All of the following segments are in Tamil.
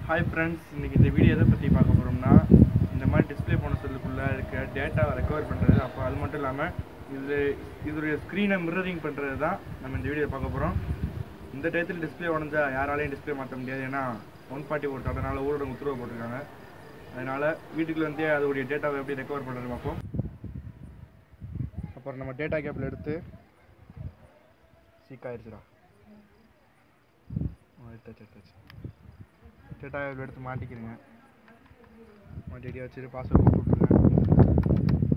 ஹாய் ஃப்ரெண்ட்ஸ் இன்றைக்கி இந்த வீடியோ எதை பற்றி பார்க்க போகிறோம்னா இந்த மாதிரி டிஸ்ப்ளே போன செல்லுக்குள்ளே இருக்க டேட்டாவை ரெக்கவர் பண்ணுறது அப்போ அது மட்டும் இல்லாமல் இது இதோடைய ஸ்க்ரீனை மிரரிங் பண்ணுறது தான் நம்ம இந்த வீடியோ பார்க்க போகிறோம் இந்த டயத்தில் டிஸ்ப்ளே உடஞ்சா யாராலையும் டிஸ்ப்ளே மாற்ற முடியாது ஏன்னா ஒன் ஃபார்ட்டி போட்டு அதனால் ஊரடங்கு உத்தரவு போட்டிருக்காங்க அதனால் வீட்டுக்குள்ள இருந்தே அதோடைய டேட்டாவை எப்படி ரெக்கவர் பண்ணுறது பார்ப்போம் அப்புறம் நம்ம டேட்டா கேப்பில் எடுத்து சீக் ஆயிடுச்சுடா ஆ, எடுத்தாச்சு எடுத்தாச்சு டேட்டா கேபிள் எடுத்து மாட்டிக்கிறேங்க மாட்டிட்டு வச்சுட்டு பாஸ்வேர்ட் போட்டு விட்ருங்க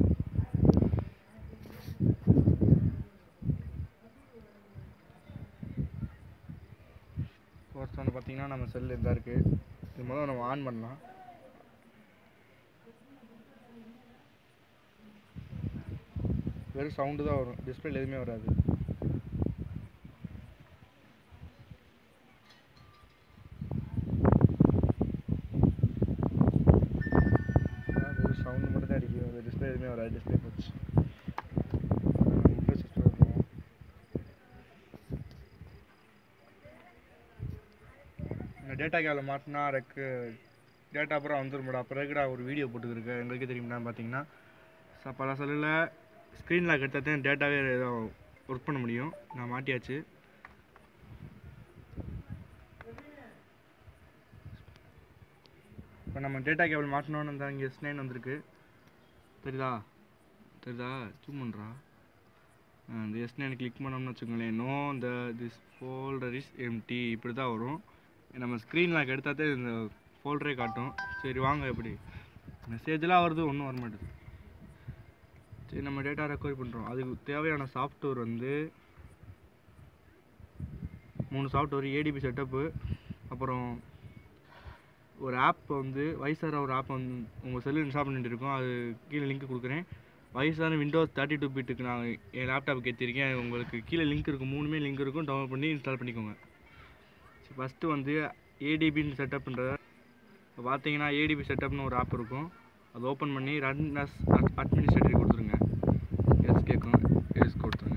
ஃபோர்ஸ் வந்து பார்த்தீங்கன்னா நம்ம செல் இருந்தா இருக்கு இது முதல்ல நம்ம ஆன் பண்ணலாம் வெறும் சவுண்டு தான் வரும் டிஸ்பிளேல எதுவுமே வராது அதான் வெறும் சவுண்டு மட்டும் தான் அடிக்கும் இந்த டிஸ்பிளே எதுவுமே வராது டிஸ்பிளே போச்சு refresh அடிச்சு பார்ப்போம். இந்த டேட்டா கேபில் மாட்டினா ரெக்கு டேட்டா அப்புறம் வந்துடும் அப்புறம் இருக்குடா ஒரு வீடியோ போட்டுருக்கு எங்களுக்கே தெரியும்னா பார்த்தீங்கன்னா ச- பல செல்லில் ஸ்க்ரீன் லாக் எடுத்தால் தான் டேட்டாவே ஒர்க் பண்ண முடியும் நான் மாட்டியாச்சு இப்போ நம்ம டேட்டா கேபிள் மாட்டணும்னு தான் இங்கே எஸ் நைன் வந்திருக்கு தெரியுதா தெரியுதா ஜூம் பண்ணுறா இந்த எஸ் நைன் கிளிக் பண்ணோம்னு வச்சுக்கோங்களேன் நோ இந்த திஸ் ஃபோல்டர் இஸ் எம்டி இப்படி தான் வரும் நம்ம ஸ்க்ரீன் லாக் எடுத்தாதே இந்த ஃபோல்டரே காட்டும் சரி வாங்க எப்படி மெசேஜ்லாம் வருது ஒன்றும் வர மாட்டேது சரி நம்ம டேட்டா ரெக்கவர் பண்ணுறோம் அதுக்கு தேவையான சாஃப்ட்வேர் வந்து மூணு சாஃப்ட்வேர் ஏடிபி செட்டப்பு அப்புறம் ஒரு ஆப் வந்து வைசார ஒரு ஆப் வந்து உங்கள் செல்லு இன்ஸ்டால் பண்ணிட்டு இருக்கோம் அது கீழே லிங்க் கொடுக்குறேன் வைசார விண்டோஸ் தேர்ட்டி டூ பிட்டுக்கு நான் என் லேப்டாப்புக்கு ஏற்றிருக்கேன் உங்களுக்கு கீழே லிங்க் இருக்கும் மூணுமே லிங்க் இருக்கும் டவுன்லோட் பண்ணி இன்ஸ்டால் பண்ணிக்கோங்க ஃபஸ்ட்டு வந்து ஏடிபின்னு செட்டப்ன்ற இப்போ பார்த்தீங்கன்னா ஏடிபி செட்டப்னு ஒரு ஆப் இருக்கும் அது ஓப்பன் பண்ணி ரன் அஸ் அட்மினிஸ்ட்ரேட்டர் கொடுத்துருங்க எஸ் கேட்கும் எஸ் கொடுத்துருங்க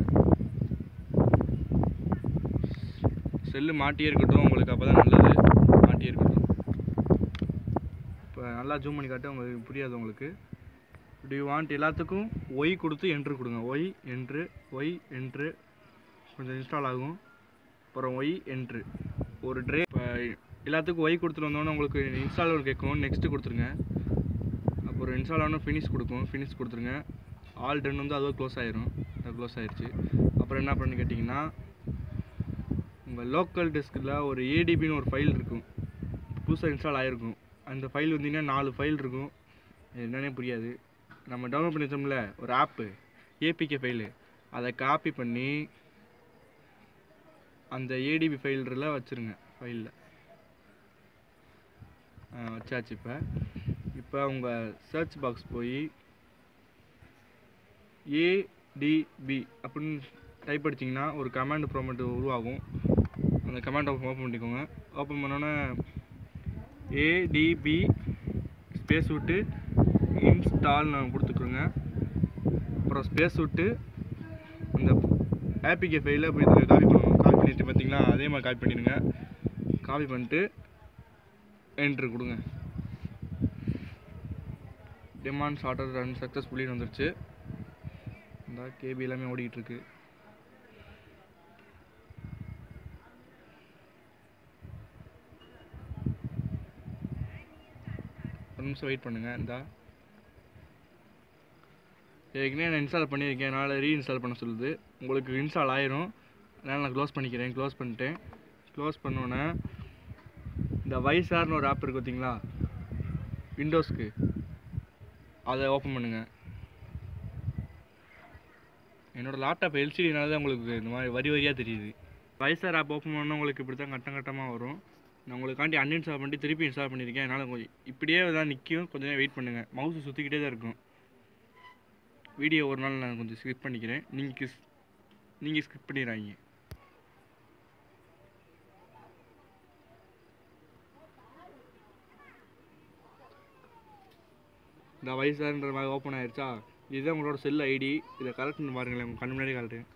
செல்லு மாட்டியே இருக்கட்டும் உங்களுக்கு அப்போ தான் நல்லது மாட்டியே இருக்கட்டும் இப்போ நல்லா ஜூம் பண்ணி காட்ட உங்களுக்கு புரியாது உங்களுக்கு டு யூ வாண்ட் எல்லாத்துக்கும் ஒய் கொடுத்து என்ட்ரு கொடுங்க ஒய் என்ட்ரு ஒய் என்ட்ரு கொஞ்சம் இன்ஸ்டால் ஆகும் அப்புறம் ஒய் என்ட்ரு ஒரு ட்ரே இப்போ எல்லாத்துக்கும் ஒய் கொடுத்துட்டு வந்தோன்னே உங்களுக்கு இன்ஸ்டால் ஒரு கேட்கும் நெக்ஸ்ட்டு கொடுத்துருங்க அப்புறம் இன்ஸ்டால் ஆனால் ஃபினிஷ் கொடுக்கும் ஃபினிஷ் கொடுத்துருங்க ஆல் டன் வந்து அதுவும் க்ளோஸ் ஆயிரும் அது க்ளோஸ் ஆயிருச்சு அப்புறம் என்ன பண்ணி கேட்டிங்கன்னா உங்கள் லோக்கல் டெஸ்கில் ஒரு ஏடிபின்னு ஒரு ஃபைல் இருக்கும் புதுசாக இன்ஸ்டால் ஆகிருக்கும் அந்த ஃபைல் வந்தீங்கன்னா நாலு ஃபைல் இருக்கும் அது என்னன்னே புரியாது நம்ம டவுன்லோட் பண்ணி வச்சோம்ல ஒரு ஆப்பு ஏபிகே ஃபைலு அதை காப்பி பண்ணி அந்த ஏடிபி ஃபைல்ல வச்சுருங்க ஃபைலில் வச்சாச்சு இப்போ இப்போ உங்கள் சர்ச் பாக்ஸ் போய் ஏடிபி அப்படின்னு டைப் அடிச்சிங்கன்னா ஒரு கமாண்ட் ப்ரோமெண்ட் உருவாகும் அந்த கமாண்ட் ஓப்பன் பண்ணிக்கோங்க ஓப்பன் பண்ணோன்னே ஏடிபி ஸ்பேஸ் விட்டு இன்ஸ்டால் நான் கொடுத்துட்ருங்க அப்புறம் ஸ்பேஸ் விட்டு அந்த ஏபிகே ஃபைலில் போய் இதில் காப்பி பண்ணணும் காப்பி பண்ணிட்டு பார்த்தீங்களா அதே மாதிரி காப்பி பண்ணிடுங்க காப்பி பண்ணிட்டு என்ட்ரு கொடுங்க டிமாண்ட்ஸ் ஆர்டர் ரன் சக்ஸஸ்ஃபுல்லின்னு வந்துருச்சு இந்த கேபி எல்லாமே ஓடிக்கிட்டு இருக்கு ஒரு நிமிஷம் வெயிட் பண்ணுங்க இந்தா ஏற்கனவே நான் இன்ஸ்டால் பண்ணியிருக்கேன் அதனால் ரீஇன்ஸ்டால் பண்ண சொல்லுது உங்களுக்கு இன்ஸ்டால் ஆயிரும் அதனால் நான் க்ளோஸ் பண்ணிக்கிறேன் க்ளோஸ் பண்ணிட்டேன் க்ளோஸ் பண்ணோன்னே இந்த வைசார்னு ஒரு ஆப் இருக்குது பார்த்தீங்களா விண்டோஸ்க்கு அதை ஓப்பன் பண்ணுங்க என்னோட லேப்டாப் எல்சிடினால தான் உங்களுக்கு இந்த மாதிரி வரி வரியாக தெரியுது வைசார் ஆப் ஓப்பன் பண்ணால் உங்களுக்கு இப்படி தான் கட்டம் கட்டமாக வரும் நான் உங்களுக்காண்டி அன்இன்ஸ்டால் பண்ணி திருப்பி இன்ஸ்டால் பண்ணியிருக்கேன் அதனால் கொஞ்சம் இப்படியே தான் நிற்கும் கொஞ்சம் நேரம் வெயிட் பண்ணுங்கள் மவுஸ் சுற்றிக்கிட்டே தான் இருக்கும் வீடியோ ஒரு நாள் நான் கொஞ்சம் ஸ்கிப் பண்ணிக்கிறேன் நீங்கள் நீங்கள் ஸ்கிப் பண்ணிடுறாங்க இந்த வயசான்ற மாதிரி ஓப்பன் ஆயிருச்சா இதுதான் உங்களோட செல் ஐடி இதை கரெக்ட் பாருங்களேன் உங்கள் கண்ணு முன்னாடி கரெக்டு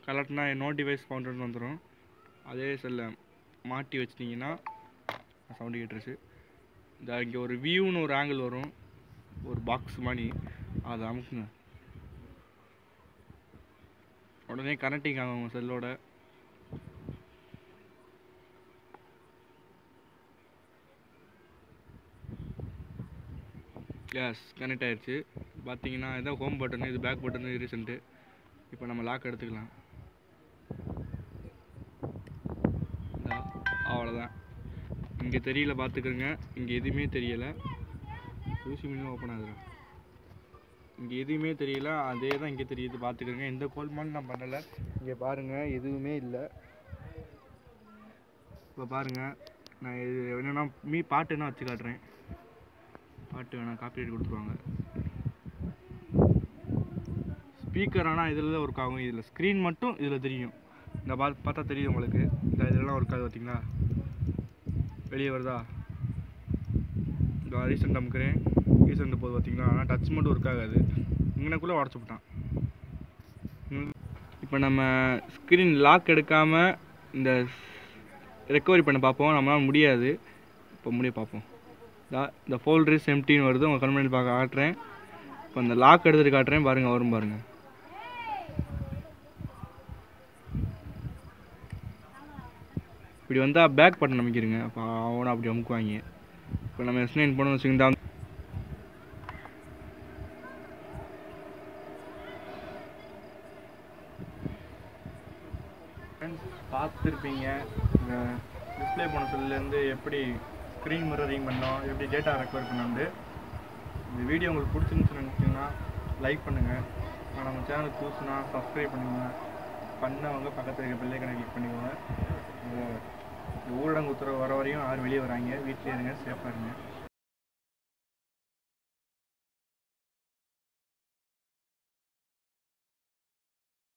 கலட்டினா நோ டிவைஸ் ஃபவுண்டர்னு வந்துடும் அதே செல்லை மாட்டி வச்சிட்டிங்கன்னா சவுண்டு கேட்டுருச்சு இந்த இங்கே ஒரு வியூன்னு ஒரு ஆங்கிள் வரும் ஒரு பாக்ஸ் மாதிரி அதை அமுக்குங்க உடனே கனெக்டிங் ஆகும் உங்கள் செல்லோட எஸ் கனெக்ட் ஆயிடுச்சு பார்த்தீங்கன்னா இதான் ஹோம் பட்டனு இது பேக் பட்டனு ரீசெண்ட்டு இப்போ நம்ம லாக் எடுத்துக்கலாம் இந்தா, அவ்வளோதான் இங்கே தெரியல பார்த்துக்கோங்க இங்கே எதுவுமே தெரியலை யூசி மினிமம் ஓப்பன் ஆகுது இங்கே எதுவுமே தெரியல அதே தான் இங்கே தெரியுது பார்த்துக்கோங்க எந்த கோல்மாலும் நான் பண்ணலை இங்கே பாருங்கள் எதுவுமே இல்லை இப்போ பாருங்கள் நான் இது என்னென்னா மீ பாட்டு என்ன வச்சு காட்டுறேன் பாட்டு வேணால் காப்பிரைட் கொடுத்துருவாங்க ஸ்பீக்கர் ஆனால் இதில் தான் ஒர்க் ஆகும் இதில் ஸ்க்ரீன் மட்டும் இதில் தெரியும் இந்த பா பார்த்தா தெரியும் உங்களுக்கு இந்த இதெல்லாம் ஒர்க் ஆகுது பார்த்தீங்களா வெளியே வருதா இந்த ரீசெண்ட் அமுக்கிறேன் ரீசெண்ட் போது பார்த்தீங்களா ஆனால் டச் மட்டும் ஒர்க் ஆகாது இங்கனக்குள்ளே உடச்சி விட்டான் இப்போ நம்ம ஸ்க்ரீன் லாக் எடுக்காமல் இந்த ரெக்கவரி பண்ண பார்ப்போம் நம்மளால முடியாது இப்போ முடிய பார்ப்போம் இதா இந்த ஃபோல்டர்ஸ் எம்டின்னு வருது உங்கள் கண்மணி பார்க்க காட்டுறேன் இப்போ இந்த லாக் எடுத்துட்டு காட்டுறேன் பாருங்கள் வரும் பாருங்கள் இப்படி வந்தால் பேக் பட்டன் அமைக்கிறங்க அப்போ அவனை அப்படி அமுக்குவாங்க இப்போ நம்ம எஸ் நைன் போனோம்னு வச்சுக்கிட்டா பார்த்துருப்பீங்க இந்த டிஸ்பிளே போன செல்லேருந்து எப்படி ஸ்க்ரீன் மிரரிங் பண்ணோம் எப்படி டேட்டா ரெக்கவர் பண்ணோம்னு இந்த வீடியோ உங்களுக்கு பிடிச்சிருந்துச்சுன்னு நினச்சிங்கன்னா லைக் பண்ணுங்கள் நான் நம்ம சேனலுக்கு புதுசுனா சப்ஸ்கிரைப் பண்ணுங்க பண்ணவங்க பக்கத்தில் இருக்க பிள்ளை கணக்கு கிளிக் பண்ணிக்கோங்க இந்த ஊரடங்கு உத்தரவு வர வரையும் யாரும் வெளியே வராங்க வீட்டிலே இருங்க சேஃபாக இருங்க